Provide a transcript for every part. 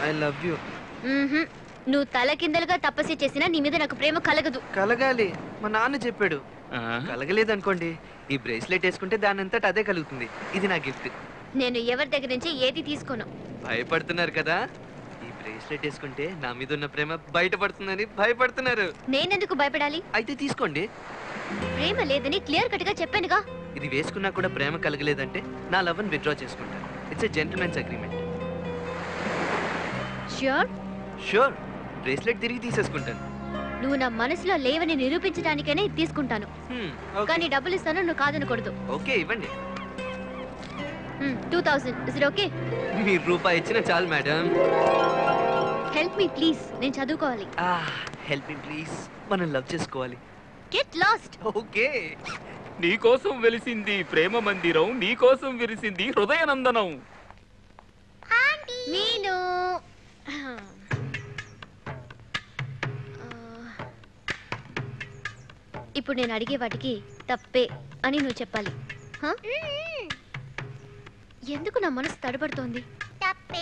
I love you మ్మ్హ్మ్. నువ్వు తల కిందలుగా తపస్సు చేసినా నీ మీద నాకు ప్రేమ కలగదు కలగాలి మా నాన్న చెప్పాడు కలగలేదనుకోండి ఈ బ్రేస్లెట్ వేసుకుంటే దాని అంతటా అదే కలుగుతుంది ఇది నా గిఫ్ట్ నేను ఎవరి దగ్గర నుంచి ఏది తీసుకోను భయపడుతున్నారు కదా ఈ బ్రేస్లెట్ వేసుకుంటే నా మీద ఉన్న ప్రేమ బయటపడుతుందని భయపడుతున్నారు నేనెందుకు భయపడాలి అయితే తీసుకోండి ప్రేమ లేదని క్లియర్ కట్ గా చెప్పానుగా ఇది వేసుకున్నా కూడా ప్రేమ కలగలేదంటే నా లవ్ విత్డ్రా చేసుకుంటాను it's a gentlemen's agreement sure sure bracelet తిరిగి తీసేసుకుంటాను నువ్వు నా మనసులో లేవని నిరూపించడానికైనా ఇది తీసుకుంటాను హ్మ్, ఓకే. కానీ డబ్బులు ఇస్తాను నువ్వు కాదనకూడదు ఓకే ఇవ్వండి టూ థౌసండ్ ఇస్ ఓకే మీరు రూపాయి ఇచ్చిన చాలు మేడం హెల్ప్ మీ ప్లీజ్ నేను చదువుకోవాలి హెల్ప్ మీ ప్లీజ్ మనం లవ్ చేసుకోవాలి గెట్ లాస్ట్ ఓకే నీకోసం వెలిసింది ప్రేమ మందిరం నీకోసం విరిసింది హృదయనందనం నేను ఇప్పుడు నేను అడిగే వాటికి తప్పే అని నువ్వు చెప్పాలి హ? ఎందుకు నా మనసు తడబడుతోంది తప్పే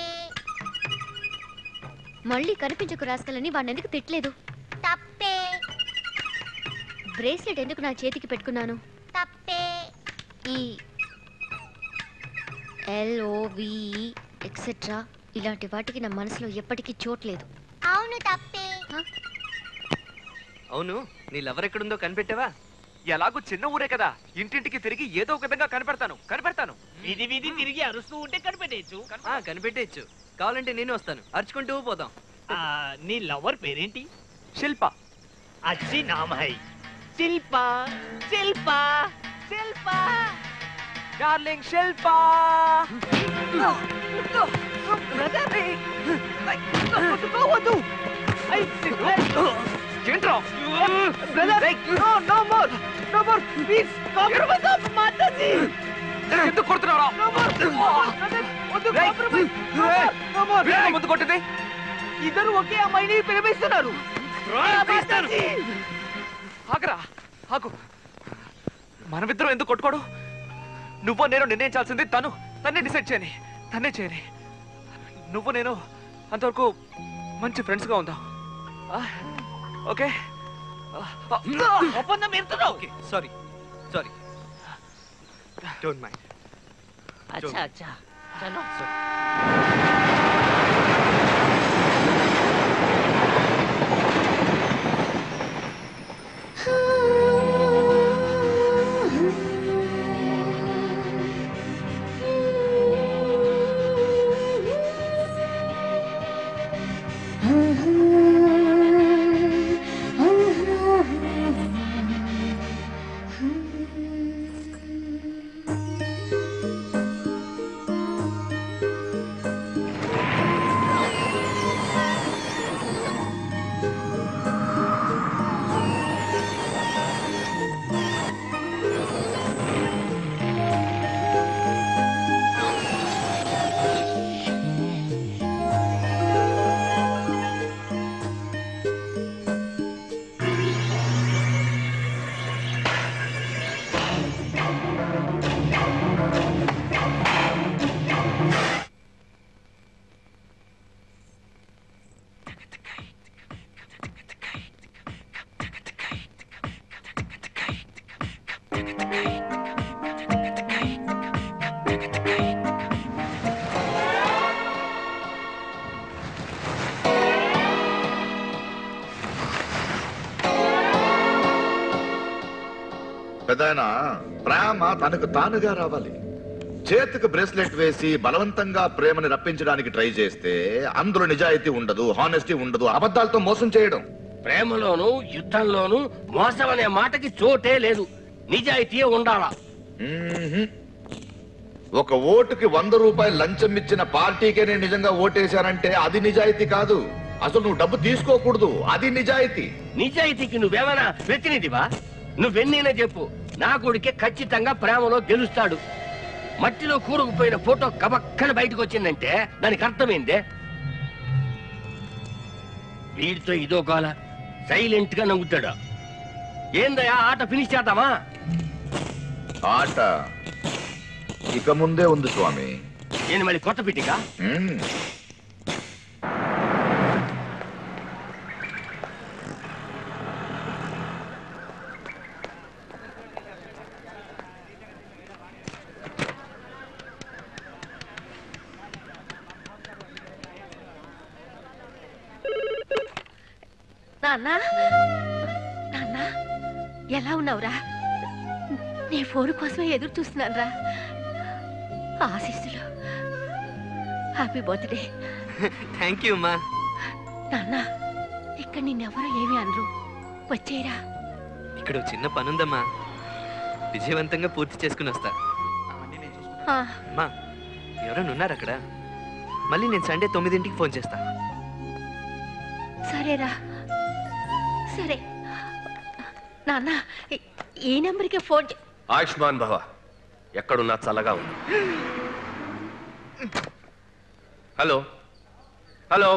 మళ్ళీ కనిపించకు రాసుకలని వాడిని ఎందుకు తిట్టలేదు తప్పే బ్రేస్లెట్ ఎందుకు నా చేతికి పెట్టుకున్నాను తప్పే ఈ ఎల్ఓవి ఎక్సెట్రా ఇలాంటి వాటికి నా మనసులో ఎప్పటికీ చోట్లేదు అవును తప్పే అవును నీ లవర్ ఎక్కడుందో కనిపెట్టావా ఎలాగో చిన్న ఊరే కదా ఇంటింటికి తిరిగి ఏదో ఒక విధంగా కనిపెడతాను కనిపెడతాను వీధి వీధి తిరిగి అరుస్తూ ఉంటే కనిపెట్టేయచ్చు ఆ, కనిపెట్టేయచ్చు కావాలంటే నేను వస్తాను అరుచుకుంటూ పోదాం ఆ, నీ లవర్ పేరేంటి శిల్ప అచ్చి నామ హై శిల్ప శిల్ప శిల్ప డార్లింగ్ శిల్ప ఏంట్రా ఎందుకు కొడుతున్నారా ముందు కొట్టింది ఇద్దరు ఒకే అమ్మాయిని ప్రేమిస్తున్నారు ఆగరా ఆగు మనమిద్దరం ఎందుకు కొట్టుకోడు నువ్వు నేను నిర్ణయించాల్సింది తను తన్నే డిసైడ్ చేయని తన్నే చేయని నువ్వు నేను అంతవరకు మంచి ఫ్రెండ్స్గా ఉందాం ఆ? ఓకే ఒప్పందం ఎడుతున్నావు okay sorry sorry don't mind అచ్చా అచ్చా చలో పెదాయన ప్రేమ తనకు తానుగా రావాలి చేతికి బ్రేస్లెట్ వేసి బలవంతంగా ప్రేమని రప్పించడానికి ట్రై చేస్తే అందులో నిజాయితీ ఉండదు హానెస్టీ ఉండదు అబద్ధాలతో మోసం చేయడం ప్రేమలోను యుద్ధంలోను మోసం అనే మాటకి చోటే లేదు నిజాయితీ ఉండాలా మ్మ్హ్మ్. ఒక ఓటుకి వంద రూపాయలు లంచం ఇచ్చిన పార్టీకే నేను నిజంగా ఓటేశానంటే అది నిజాయితీ కాదు అసలు నువ్వు డబ్బు తీసుకోకూడదు అది నిజాయితీ నిజాయితీకి నువ్వేమైనా ప్రతినిధివా నువ్వెన్నైనా చెప్పు నా కొడుకే ఖచ్చితంగా ప్రేమలో గెలుస్తాడు మట్టిలో కూరుకుపోయిన ఫోటో కబక్కన బయటకు వచ్చిందంటే దానికి అర్థమైందే వీడితో ఇదో కాల సైలెంట్ గా నవ్వుతాడు ఏందయ్యా ఆట ఫినిష్ చేద్దామా ఆట ఇక ముందే ఉంది స్వామి నేను మళ్ళీ కొత్త పిట్టిగా మ్మ్. నాన్న నాన్న ఎలా ఉన్నావురా నీ ఫోన్ కోసమే ఎదురు చూస్తున్నాను రా ఆశీస్సులు హ్యాపీ బర్త్డే థ్యాంక్ యూ అమ్మా నాన్న ఇక్కడ నిన్నెవరో ఏమి అనరు వచ్చేరా ఇక్కడ ఓ చిన్న పనుందమ్మా విజయవంతంగా పూర్తి చేసుకుని వస్తా ఆ, అమ్మా ఎవరైనా ఉన్నారు అక్కడ మళ్ళీ నేను సండే తొమ్మిదింటికి ఫోన్ చేస్తా సరేరా సరే నాన్న ఈ- ఈ నెంబర్కి ఫోన్ చే- ఆయుష్మాన్ భవ ఎక్కడున్నా చల్లగా ఉంది హలో హలో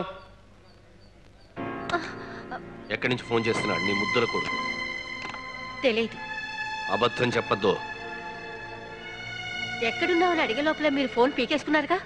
ఎక్కడి నుంచి ఫోన్ చేస్తున్నాడు నీ ముద్దుల కొడుకు తెలీదు అబద్ధం చెప్పొద్దు ఎక్కడున్నావు అని అడిగే లోపల మీరు ఫోన్ పీకేసుకున్నారుగా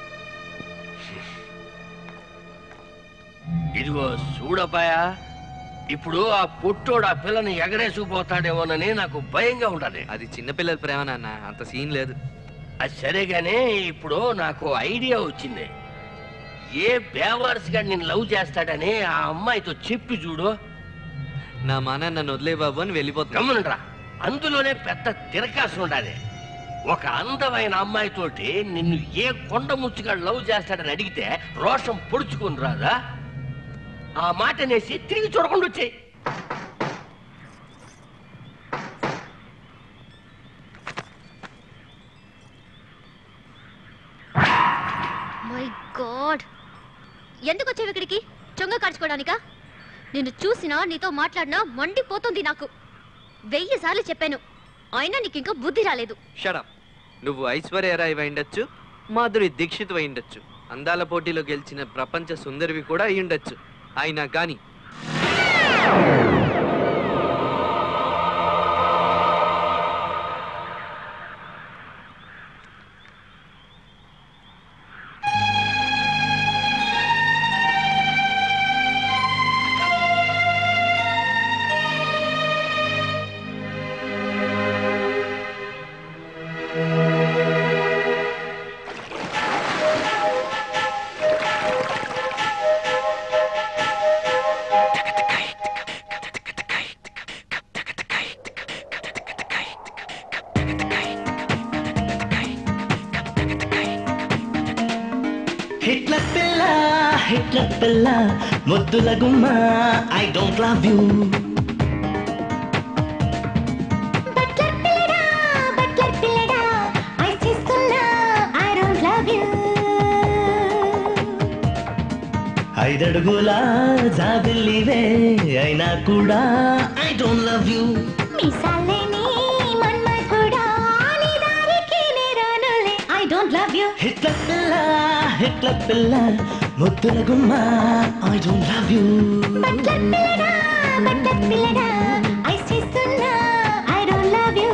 ఇదిగో చూడపాయా ఇప్పుడు ఆ పుట్టోడు ఆ పిల్లని ఎగరేసుకుపోతాడేమోనని నాకు భయంగా ఉండాలి అది చిన్నపిల్లల ప్రేమ నాన్న అంత సీన్ లేదు అది సరే గానీ ఇప్పుడు నాకు ఐడియా వచ్చింది ఏ బేవార్స్ గా నేను లవ్ చేస్తాడని ఆ అమ్మాయితో చెప్పి చూడు నా మాన నన్ను వదిలే బాబు అని వెళ్ళిపోతున్నా గమనుండ్రా అందులోనే పెద్ద తిరకాసు ఉండాలి ఒక అందమైన అమ్మాయితోటి నిన్ను ఏ కొండ ముచ్చుగా లవ్ చేస్తాడని అడిగితే రోషం పొడుచుకుని రాదా ఆ మాట అనేసి తిరిగి చూడకుండా వచ్చాయి మై గాడ్ ఎందుకు వచ్చావు ఇక్కడికి చొంగ కార్చుకోవడానికా నిన్ను చూసినా నీతో మాట్లాడినా మండిపోతుంది నాకు వెయ్యి సార్లు చెప్పాను అయినా నీకు ఇంకా బుద్ధి రాలేదు షడప్ నువ్వు ఐశ్వర్య రాయ్ అయి ఉండొచ్చు మాధురి దీక్షిత్ అయి ఉండొచ్చు అందాల పోటీలో గెలిచిన ప్రపంచ సుందరివి కూడా అయి ఉండొచ్చు అయినా గాని హిట్లర్ పిల్ల హిట్లర్ పిల్ల ముద్దుల గుమ్మ I don't love you butler పిల్లడా బట్లర్ పిల్లడా ఐ చేస్తున్నా ఐ డోంట్ లవ్ యూ ఐదడుగుల జాబిల్లివే అయినా కూడా ఐ డోంట్ లవ్ యూ మీసాలేని మన్మథుడా నీ దారికి నే రానులే I don't love you Hitler పిల్ల హిట్లర్ పిల్ల ముద్దుల గుమ్మ I don't love you butler పిల్లడా బట్లర్ పిల్లడా ఐ చేస్తున్నా ఐ డోంట్ లవ్ యూ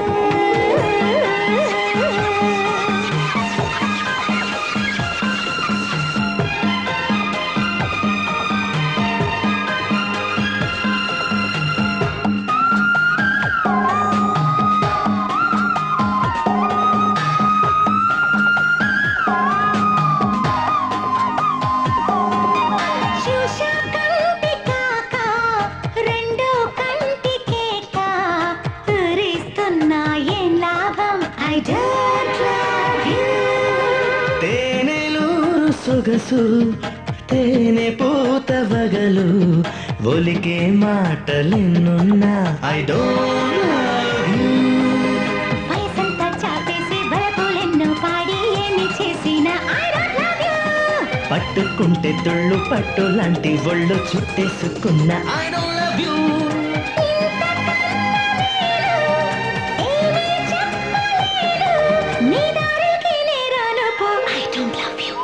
చూశా కంటి కాక రెండు కంటికేక ఊరిస్తున్నా ఏం లాభం ఐ డోంట్ లవ్ యూ తేనెలూరు సొగసు తేనె పూత వగలు ఒలికే మాటలెన్నున్నా ఐ డోంట్ లవ్ యూ వయసంతా చాపేసి బలపులెన్నో పాడి ఏమి చేసిన ఐ డోంట్ లవ్ యూ పట్టుకుంటే తుళ్ళు పట్టు లాంటి ఒళ్ళు చుట్టేసుకున్న ఐ డోంట్ లవ్ యూ ఏమీ చెప్పలేను నీ దారికి నే రాను పో ఐ డోంట్ లవ్ యూ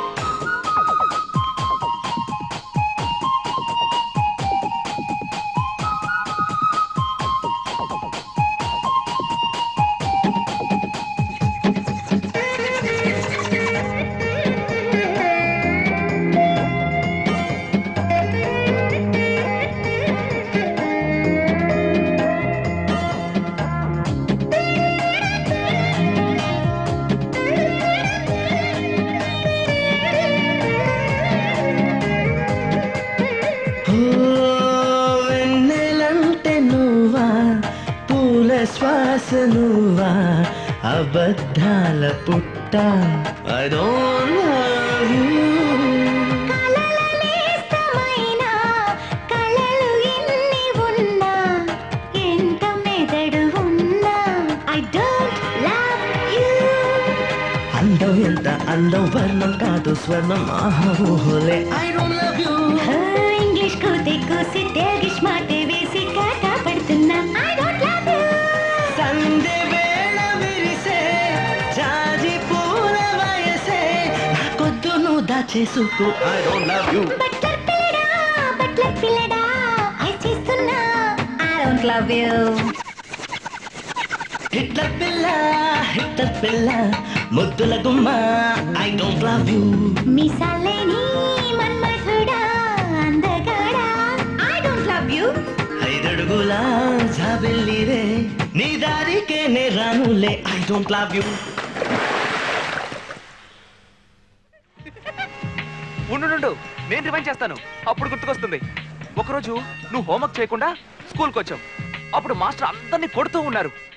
నువ్వా అబద్ధాల పుట్ట ఐ డోంట్ లవ్ యూ కలలనేస్తమైన కలలు ఎన్ని ఉన్నా ఎంత మెదడు ఉన్నా ఐ డోంట్ లవ్ యూ అందం ఎంత అందం వర్ణం కాదు స్వర్ణం ఆహా ఊహలే I don't love you English కోతే కోసి తెలుగిష్ మాట వేసి కాట పడుతున్నా ఐ డోంట్ లవ్ యూ సందె వేళ విరిసే జాజి పూల వయసే నాకొద్దు నువ్వు దాచేసుకో I don't love you butler పిల్లడా బట్లర్ పిల్లడా ఐ చేస్తున్నా I don't love you Hitler పిల్ల హిట్లర్ పిల్ల ముద్దుల గుమ్మ ఐ డోంట్ లవ్ యూ మిసాలేని మన్మథుడా అందగాడా ఐ డోంట్ లవ్ యూ ఐదడుగుల జాబెల్లిరే నీ దారికే నే రానులే ఐ డోంట్ లవ్ యూ ఉండు నుండు నేను రిమైండ్ చేస్తాను అప్పుడు గుర్తుకొస్తుంది ఒకరోజు నువ్వు హోంవర్క్ చేయకుండా స్కూల్కి వచ్చావు అప్పుడు మాస్టర్ అందరినీ కొడుతూ ఉన్నారు